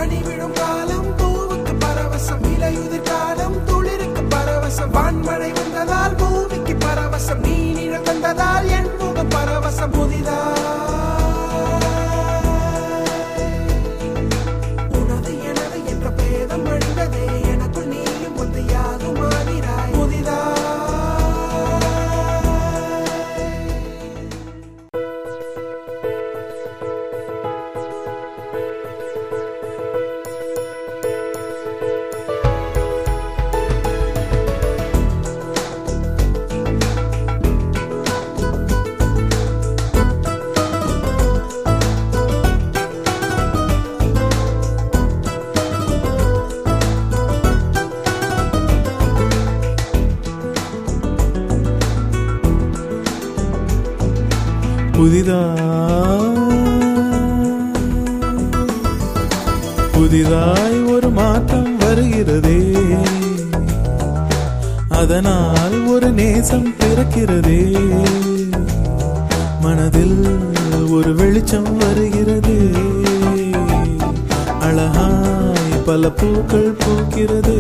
பனி விழும் காலம் பூவுக்கு பரவசம் இலையுதிர் காலம் துளிருக்கு பரவசம் வான்மழை வந்ததால் பூமிக்கு பரவசம் நீ நிழல் வந்ததால் என் முகம் பரவசம் புதிதா உனது எனது என்ற பேதம் அழிந்ததே எனக்குள் நீயும் வந்து யாரும் மாறினாய் புதிதா புதிதா புதிதாய் ஒரு மாற்றம் வருகிறதே அதனால் ஒரு நேசம் பிறக்கிறதே மனதில் ஒரு வெளிச்சம் வருகிறதே அழகாய் பல பூக்கள் பூக்கிறதே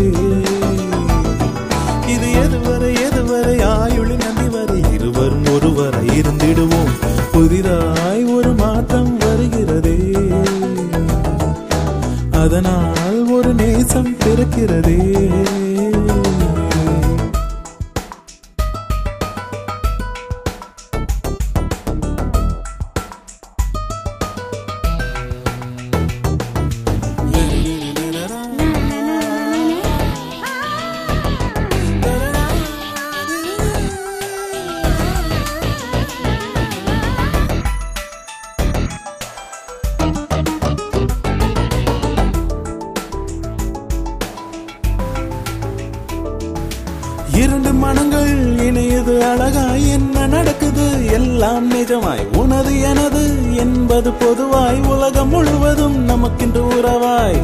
இது எதுவரை எதுவரை ஆயுளி நந்தி வரை இருவரும் ஒருவரை இருந்திடுவோம் புதிதாய் ஒரு மாற்றம் வருகிறதே அதனால் ஒரு நேசம் பிறக்கிறதே இரண்டு மனங்கள் இணையது அழகாய் என்ன நடக்குது எல்லாம் நிஜமாய் உனது எனது என்பது பொதுவாய் உலகம் முழுவதும் நமக்கென்று உறவாய்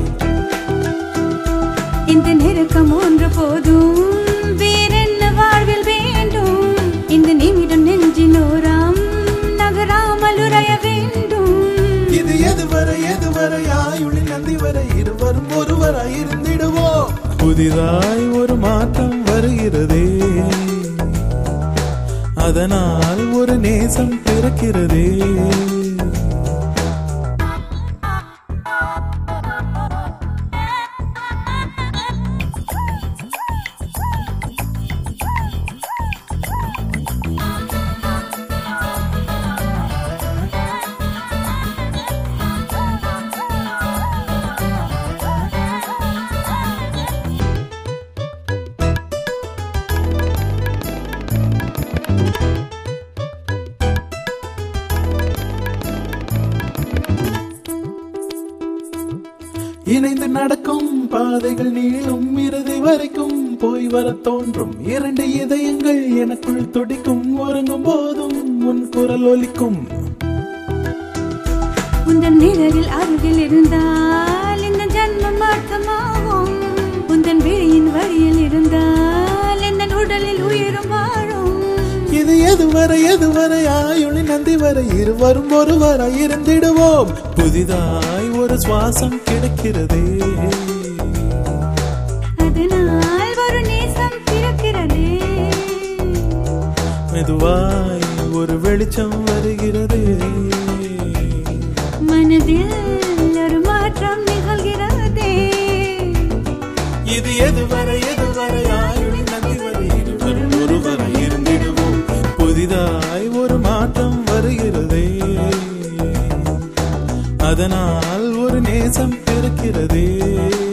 இந்த நெருக்கம் ஒன்று போதும் வேறென்ன வாழ்வில் வேண்டும் இந்த நிமிடம் நெஞ்சினோராம் நகராமல் உறைய வேண்டும் இது எதுவரை எதுவரை ஆயுளி நந்தி வரை இருவரும் ஒருவராய் இருந்திடுவோம் புதிதாய் ஒரு மாற்றம் வருகிறதே அதனால் ஒரு நேசம் பிறக்கிறதே இணைந்து நடக்கும் பாதைகள் நீளும் இறுதி வரைக்கும் போய் வர தோன்றும் இரண்டு இதயங்கள் எனக்குள் துடிக்கும் ஒருங்கும் போதும் உன் குரல் ஒலிக்கும் உந்தன் நிழலில் அருகில் இருந்தால் இந்த ஜன்மம் அர்த்தமாகும் உந்தன் விழியின் வழியில் இருந்தால் இந்த உடலில் உயிரும் வாழும் இது எதுவரை எதுவரை ஆயுளி நந்தி வரை இருவரும் ஒருவராய் இருந்திடுவோம் புதிதாய் ஒரு சுவாசம் கிடைக்கிறதே அதனால் ஒரு நேசம் பிறக்கிறதே மெதுவாய் ஒரு வெளிச்சம் வருகிறதே மனதில் ஒரு மாற்றம் நிகழ்கிறதே இது எதுவரை எதுவரை ஆயுளி நதி வரை இருவரும் ஒருவரை இருந்திடுவோம் புதிதாய் ஒரு மாற்றம் வருகிறதே அதனால் ஒரு நேசம் பிறக்கிறதே